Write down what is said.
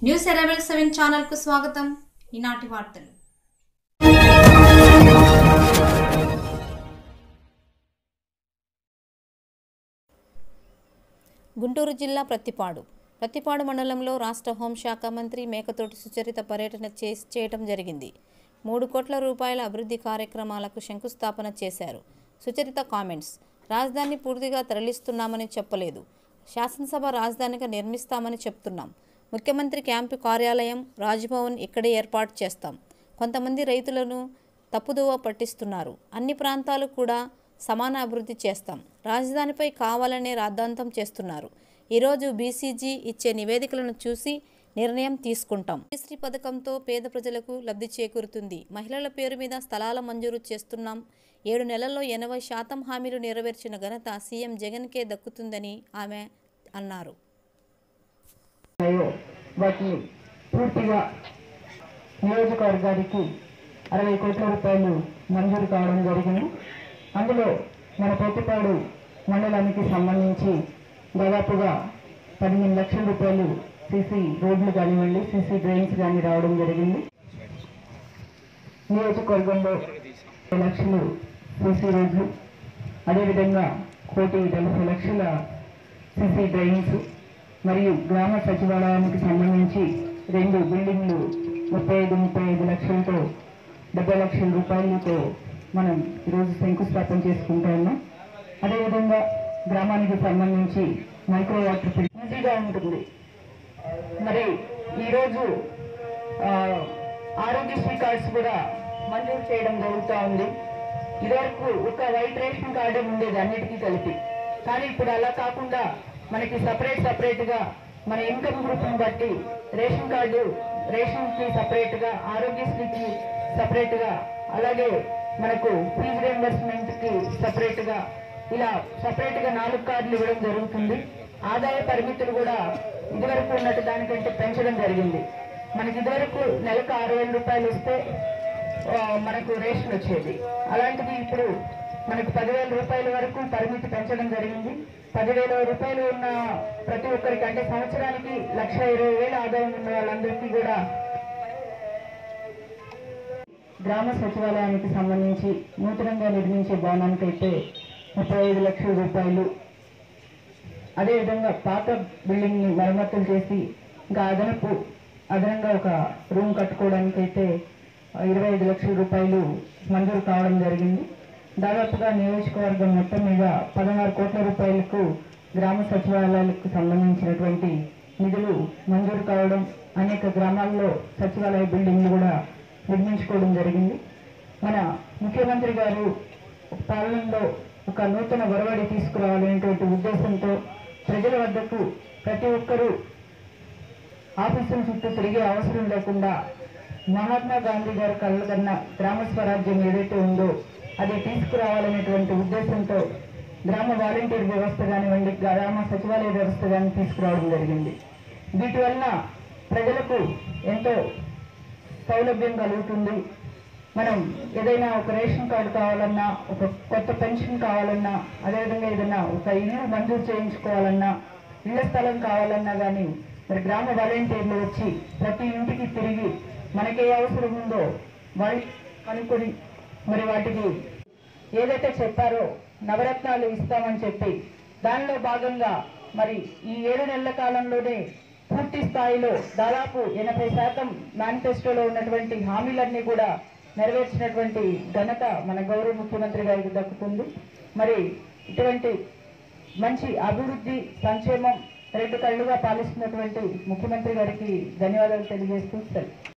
news eleven seven channel కు స్వాగతం ఈనాటి వార్తలు గుంటూరు జిల్లా ప్రత్తిపాడు ప్రత్తిపాడు మండలంలో రాష్ట్ర హోంశాఖ మంత్రి మేకతోటి సుచరిత పర్యటన చేసి చేయటం జరిగింది మూడు కోట్ల రూపాయల అభివృద్ధి కార్యక్రమాలకు శంకుస్థాపన చేశారు సుచరిత కామెంట్స్ రాజధాని పూర్తిగా తరలిస్తున్నామని చెప్పలేదు శాసనసభ రాజధానిగా నిర్మిస్తామని చెప్తున్నాం ముఖ్యమంత్రి క్యాంపు కార్యాలయం రాజ్భవన్ ఇక్కడే ఏర్పాటు చేస్తాం కొంతమంది రైతులను తప్పుదోవ పట్టిస్తున్నారు అన్ని ప్రాంతాలు కూడా సమాన అభివృద్ధి చేస్తాం రాజధానిపై కావాలనే రాద్ధాంతం చేస్తున్నారు ఈరోజు బీసీజీ ఇచ్చే నివేదికలను చూసి నిర్ణయం తీసుకుంటాం శ్రీ పథకంతో పేద ప్రజలకు లబ్ధి చేకూరుతుంది మహిళల పేరు మీద స్థలాల మంజూరు చేస్తున్నాం ఏడు నెలల్లో ఎనభై శాతం హామీలు నెరవేర్చిన ఘనత సీఎం జగన్కే దక్కుతుందని ఆమె అన్నారు ఉన్నాయో వాటిని పూర్తిగా నియోజకవర్గానికి అరవై కోట్ల రూపాయలు మంజూరు కావడం జరిగింది అందులో మన ప్రతిపాడు మండలానికి సంబంధించి దాదాపుగా పదిహేను లక్షల రూపాయలు సీసీ రోడ్లు కానివ్వండి సీసీ డ్రైన్స్ కానీ రావడం జరిగింది నియోజకవర్గంలో ఇరవై లక్షలు సీసీ రోడ్లు అదేవిధంగా కోటి నలభై లక్షల సీసీ డ్రైన్స్ మరియు గ్రామ సచివాలయానికి సంబంధించి రెండు బిల్డింగ్లు ముప్పై ఐదు ముప్పై ఐదు లక్షలతో డెబ్బై లక్షల రూపాయలతో మనం ఈరోజు శంకుస్థాపన చేసుకుంటా ఉన్నాం అదేవిధంగా గ్రామానికి సంబంధించి మైక్రో వాటర్ ఫిల్ ఈజీగా ఉంటుంది మరి ఈరోజు ఆ, ఆరోగ్యశ్రీ కార్డ్స్ కూడా మంజూరు చేయడం జరుగుతూ ఉంది ఇదివరకు ఒక వైట్ రేషన్ కార్డు ఉండేది అన్నిటికీ కలిపి కానీ ఇప్పుడు అలా కాకుండా మనకి సపరేట్ సపరేట్ గా మన ఇన్కమ్ గ్రూప్ ని బట్టి రేషన్ కార్డు రేషన్ కి సపరేట్ గా ఆరోగ్యశ్రీకి సపరేట్ గా అలాగే మనకు ఫీజు రియంబర్స్మెంట్ కి సపరేట్ గా ఇలా సపరేట్ గా నాలుగు కార్డులు ఇవ్వడం జరుగుతుంది ఆదాయ పరిమితులు కూడా ఇదివరకు ఉన్నట్టు దానికంటే పెంచడం జరిగింది మనకి ఇదివరకు నెలకు ఆరు వేల రూపాయలు వస్తే ఆ, మనకు రేషన్ వచ్చేది అలాంటిది ఇప్పుడు మనకు పదివేల రూపాయల వరకు పరిమితి పెంచడం జరిగింది పదివేల రూపాయలు ఉన్న ప్రతి ఒక్కరికి అంటే సంవత్సరానికి లక్ష ఇరవై వేల ఆదాయం ఉన్న వాళ్ళందరికీ కూడా గ్రామ సచివాలయానికి సంబంధించి నూతనంగా నిర్మించే భవనానికి అయితే ముప్పై ఐదు లక్షల రూపాయలు అదేవిధంగా పాత బిల్డింగ్ ని మరమ్మతులు చేసి ఇంకా అదనపు అదనంగా ఒక రూమ్ కట్టుకోవడానికి అయితే ఇరవై ఐదు లక్షల రూపాయలు మంజూరు కావడం జరిగింది దాదాపుగా నియోజకవర్గం మొత్తం మీద పదహారు కోట్ల రూపాయలకు గ్రామ సచివాలయాలకు సంబంధించినటువంటి నిధులు మంజూరు కావడం అనేక గ్రామాల్లో సచివాలయ బిల్డింగ్లు కూడా నిర్మించుకోవడం జరిగింది మన ముఖ్యమంత్రి గారు పాలనలో ఒక నూతన ఒరవడి తీసుకురావాలనేటువంటి ఉద్దేశంతో ప్రజల వద్దకు ప్రతి ఒక్కరూ ఆఫీసుల చుట్టూ తిరిగే అవసరం లేకుండా మహాత్మా గాంధీ గారి కళ్ళ కన్నా గ్రామ స్వరాజ్యం ఏదైతే ఉందో అది తీసుకురావాలనేటువంటి ఉద్దేశంతో గ్రామ వాలంటీర్ వ్యవస్థ కానివ్వండి గ్రామ సచివాలయ వ్యవస్థ కానీ తీసుకురావడం జరిగింది వీటి వలన ప్రజలకు ఎంతో సౌలభ్యం కలుగుతుంది మనం ఏదైనా ఒక రేషన్ కార్డు కావాలన్నా ఒక కొత్త పెన్షన్ కావాలన్నా అదేవిధంగా ఏదైనా ఒక ఇల్లు మంజూరు చేయించుకోవాలన్నా ఇళ్ల స్థలం కావాలన్నా కానీ మరి గ్రామ వాలంటీర్లు వచ్చి ప్రతి ఇంటికి తిరిగి మనకే అవసరం ఉందో వాళ్ళు కనుక్కొని మరి వాటికి ఏదైతే చెప్పారో నవరత్నాలు ఇస్తామని చెప్పి దానిలో భాగంగా మరి ఈ ఏడు నెలల కాలంలోనే పూర్తి స్థాయిలో దాదాపు ఎనభై శాతం మేనిఫెస్టోలో ఉన్నటువంటి హామీలన్నీ కూడా నెరవేర్చినటువంటి ఘనత మన గౌరవ ముఖ్యమంత్రి గారికి దక్కుతుంది మరి ఇటువంటి మంచి అభివృద్ధి సంక్షేమం రెండు కళ్ళుగా పాలిస్తున్నటువంటి ముఖ్యమంత్రి గారికి ధన్యవాదాలు తెలియజేస్తూ సెలవు